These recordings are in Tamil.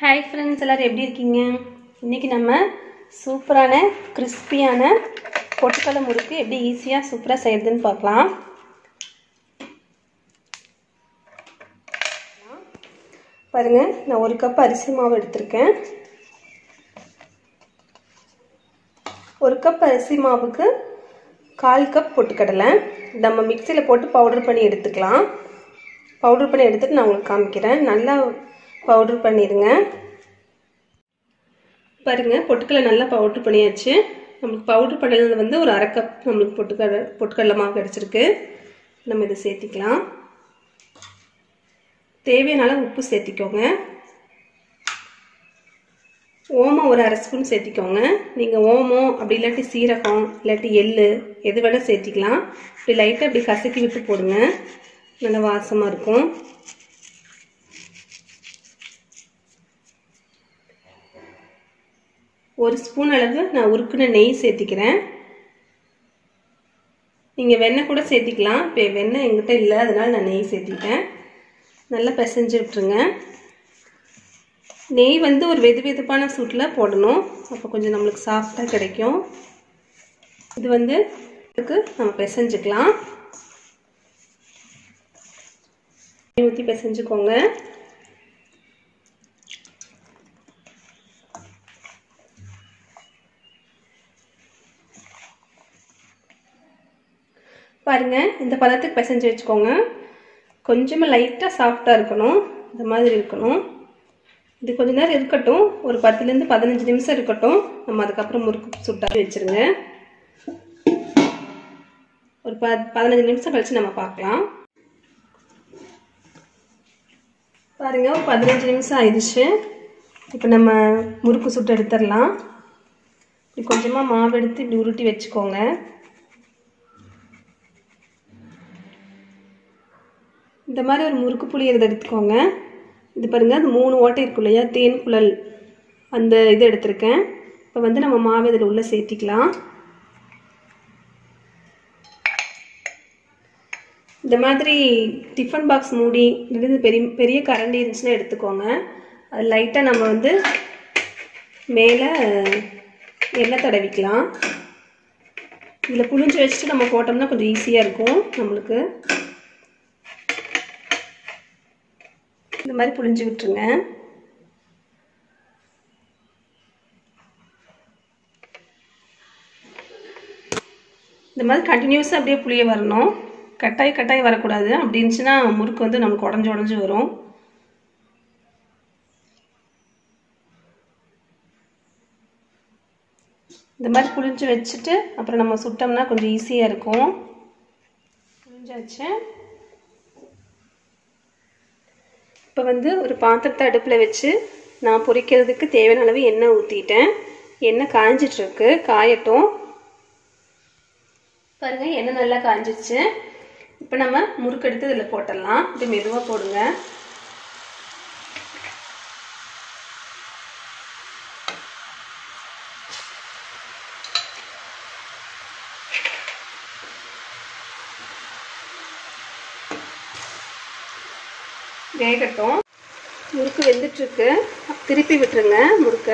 ஹாய் ஃப்ரெண்ட்ஸ் எல்லோரும் எப்படி இருக்கீங்க இன்றைக்கி நம்ம சூப்பரான கிறிஸ்பியான பொட்டுக்கடலை முறுக்கு எப்படி ஈஸியாக சூப்பராக செய்கிறதுன்னு பார்க்கலாம் பாருங்கள் நான் ஒரு கப் அரிசி மாவு எடுத்திருக்கேன் ஒரு கப் அரிசி மாவுக்கு கால் கப் பொட்டுக்கடலை நம்ம மிக்சியில் போட்டு பவுடர் பண்ணி எடுத்துக்கலாம் பவுடர் பண்ணி எடுத்துகிட்டு நான் உங்களுக்கு காமிக்கிறேன் நல்லா பவுடர் பண்ணிடுங்க பாருங்கள் பொட்டுக்கடலை நல்லா பவுட்ரு பண்ணியாச்சு நம்மளுக்கு பவுட்ரு பண்ணது வந்து ஒரு அரை கப் நம்மளுக்கு பொட்டுக்கடலை பொட்டுக்கடலை மாவு கிடச்சிருக்கு நம்ம இதை சேர்த்திக்கலாம் தேவையான அளவு உப்பு சேர்த்திக்கோங்க ஓமம் ஒரு அரை ஸ்பூன் சேர்த்திக்கோங்க நீங்கள் ஓமம் அப்படி இல்லாட்டி சீரகம் இல்லாட்டி எள் எது வேணால் சேர்த்திக்கலாம் இப்படி லைட்டாக இப்படி கசக்கி விட்டு போடுங்க நல்லா வாசமாக இருக்கும் ஒரு ஸ்பூன் அளவு நான் உருக்குன நெய் சேர்த்திக்கிறேன் நீங்கள் வெண்ணெய் கூட சேர்த்திக்கலாம் இப்போ வெண்ணெய் எங்கிட்ட இல்லை அதனால் நான் நெய் சேர்த்திட்டேன் நல்லா பிசைஞ்சு விட்டுருங்க நெய் வந்து ஒரு வெது வெதுப்பான சூட்டில் போடணும் அப்போ கொஞ்சம் நம்மளுக்கு சாஃப்டாக கிடைக்கும் இது வந்து இதுக்கு நம்ம பிசைஞ்சுக்கலாம் ஊற்றி பிசைஞ்சுக்கோங்க பாருங்க இந்த பதத்துக்கு பிசைஞ்சு வச்சுக்கோங்க கொஞ்சமாக லைட்டாக சாஃப்டாக இருக்கணும் இந்த மாதிரி இருக்கணும் இது கொஞ்ச நேரம் இருக்கட்டும் ஒரு பத்துலேருந்து பதினஞ்சு நிமிஷம் இருக்கட்டும் நம்ம அதுக்கப்புறம் முறுக்கு சுட்டாக வச்சுருங்க ஒரு ப பதினஞ்சு நிமிஷம் கழித்து நம்ம பார்க்கலாம் பாருங்க ஒரு பதினஞ்சு நிமிஷம் ஆயிடுச்சு இப்போ நம்ம முறுக்கு சுட்டு எடுத்துடலாம் இப்படி கொஞ்சமாக மாவு எடுத்து இப்படி உருட்டி வச்சுக்கோங்க இந்த மாதிரி ஒரு முறுக்கு புளியறது எடுத்துக்கோங்க இது பாருங்கள் அது மூணு ஓட்டை இருக்கும் இல்லையா தேன் குழல் அந்த இது எடுத்திருக்கேன் இப்போ வந்து நம்ம மாவு இதில் உள்ளே சேர்த்திக்கலாம் இந்த மாதிரி டிஃபன் பாக்ஸ் மூடி இது பெரிய பெரிய கரண்டி இருந்துச்சுன்னா எடுத்துக்கோங்க அது லைட்டாக நம்ம வந்து மேலே எண்ணெய் தடவிக்கலாம் இதில் புளிஞ்சு வச்சுட்டு நம்ம போட்டோம்னா கொஞ்சம் ஈஸியாக இருக்கும் நம்மளுக்கு இந்த மாதிரி புளிஞ்சு விட்டுருங்க இந்த மாதிரி கண்டினியூஸாக அப்படியே புளிய வரணும் கட்டாய் கட்டாய் வரக்கூடாது அப்படி இருந்துச்சுன்னா முறுக்கு வந்து நமக்கு உடஞ்சி உடஞ்சி வரும் இந்த மாதிரி புளிஞ்சு வச்சுட்டு அப்புறம் நம்ம சுட்டோம்னா கொஞ்சம் ஈஸியாக இருக்கும் புளிஞ்சாச்சு இப்போ வந்து ஒரு பாத்திரத்தை அடுப்பில் வச்சு நான் பொரிக்கிறதுக்கு தேவையான அளவு எண்ணெய் ஊற்றிட்டேன் எண்ணெய் காஞ்சிட்ருக்கு காயட்டும் பாருங்கள் எண்ணெய் நல்லா காஞ்சிச்சு இப்போ நம்ம முறுக்கு எடுத்து இதில் போட்டுடலாம் இது மெதுவாக போடுங்க வேகட்டும் முறுக்கு வெந்துட்டுருக்கு திருப்பி விட்டுருங்க முறுக்கை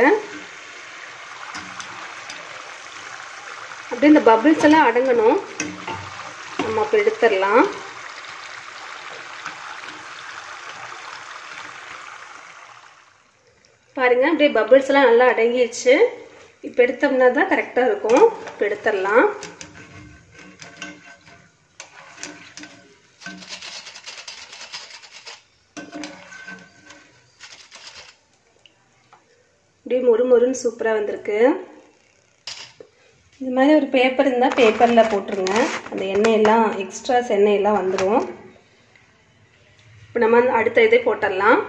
அப்படியே இந்த பபிள்ஸ் எல்லாம் அடங்கணும் நம்ம அப்போ எடுத்துடலாம் பாருங்க அப்படியே பபிள்ஸ் எல்லாம் நல்லா அடங்கிடுச்சு இப்போ எடுத்தோம்னா தான் கரெக்டாக இருக்கும் இப்போ எடுத்துடலாம் அப்படியே மொறு மொறுன்னு சூப்பராக வந்திருக்கு இந்த மாதிரி ஒரு பேப்பர் இருந்தால் பேப்பரில் போட்டுருங்க அந்த எண்ணெயெல்லாம் எக்ஸ்ட்ராஸ் எண்ணெயெல்லாம் வந்துடும் இப்போ நம்ம அடுத்த இதே போட்டுடலாம்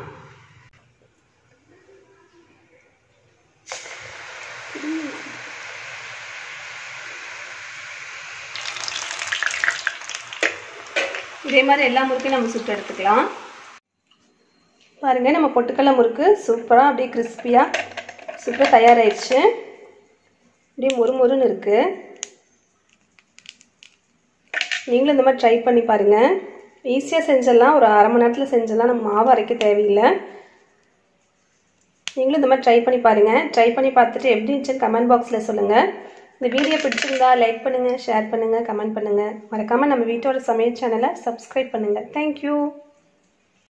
இதே மாதிரி எல்லா முறுக்கையும் நம்ம சுட்டு எடுத்துக்கலாம் பாருங்கள் நம்ம பொட்டுக்கடலை முறுக்கு சூப்பராக அப்படியே கிறிஸ்பியாக சூப்பராக தயாராகிடுச்சு அப்படியே மொறு மொறுன்னு இருக்குது நீங்களும் இந்த மாதிரி ட்ரை பண்ணி பாருங்கள் ஈஸியாக செஞ்சிடலாம் ஒரு அரை மணி நேரத்தில் செஞ்சிடலாம் நம்ம மாவு அரைக்க தேவையில்லை நீங்களும் இந்த மாதிரி ட்ரை பண்ணி பாருங்கள் ட்ரை பண்ணி பார்த்துட்டு எப்படி இருந்துச்சுன்னு கமெண்ட் பாக்ஸில் சொல்லுங்கள் இந்த வீடியோ பிடிச்சிருந்தா லைக் பண்ணுங்கள் ஷேர் பண்ணுங்கள் கமெண்ட் பண்ணுங்கள் மறக்காமல் நம்ம வீட்டோட சமையல் சேனலை சப்ஸ்கிரைப் பண்ணுங்கள் தேங்க்யூ